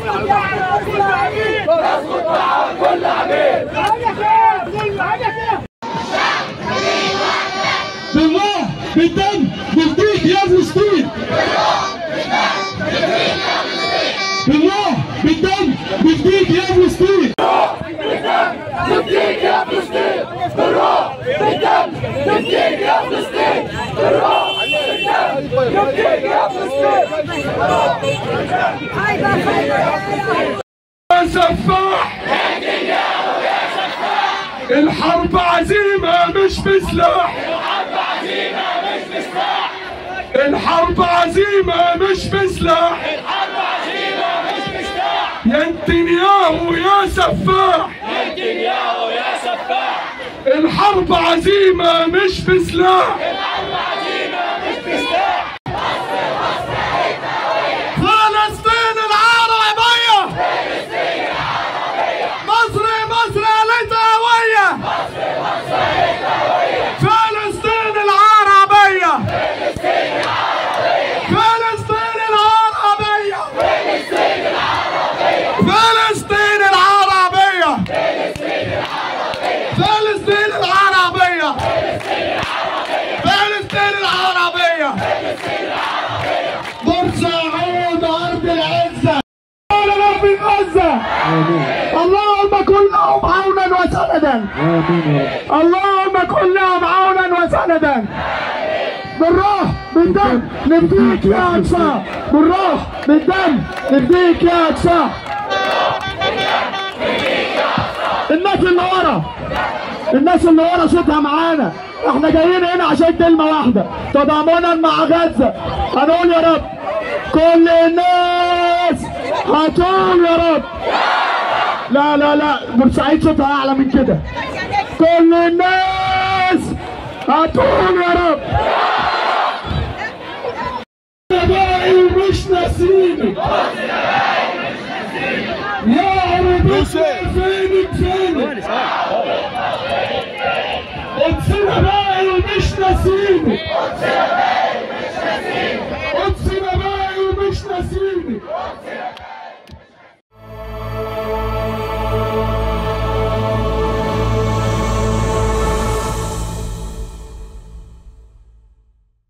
بالله بالدم بالديك يا فلسطين بالله بالدم بالديك يا فلسطين يا سفاح الحرب عزيمة مش بسلاح الحرب عزيمة مش بسلاح يا نتنياهو يا سفاح الحرب عزيمة مش بسلاح فلسطين العربية مصر مصر ليتها هوية فلسطين العربية فلسطين العربية فلسطين العربية فلسطين العربية فلسطين العربية بورسعيد أرض العزة قال رب غزة اللهم كن لهم عونا وسندا اللهم كن لهم عونا وسندا بالروح بالدم نفديك يا اقصى بالروح بالدم نفديك يا اقصى الناس اللي ورا الناس اللي ورا صوتها معانا احنا جايين هنا عشان كلمه واحده تضامنا مع غزه هنقول يا رب كل الناس هتقول يا رب لا لا لا بورسعيد صوتها اعلى من كده كل الناس هتقول يا رب باقي مش ناسينك يا عرب اسمع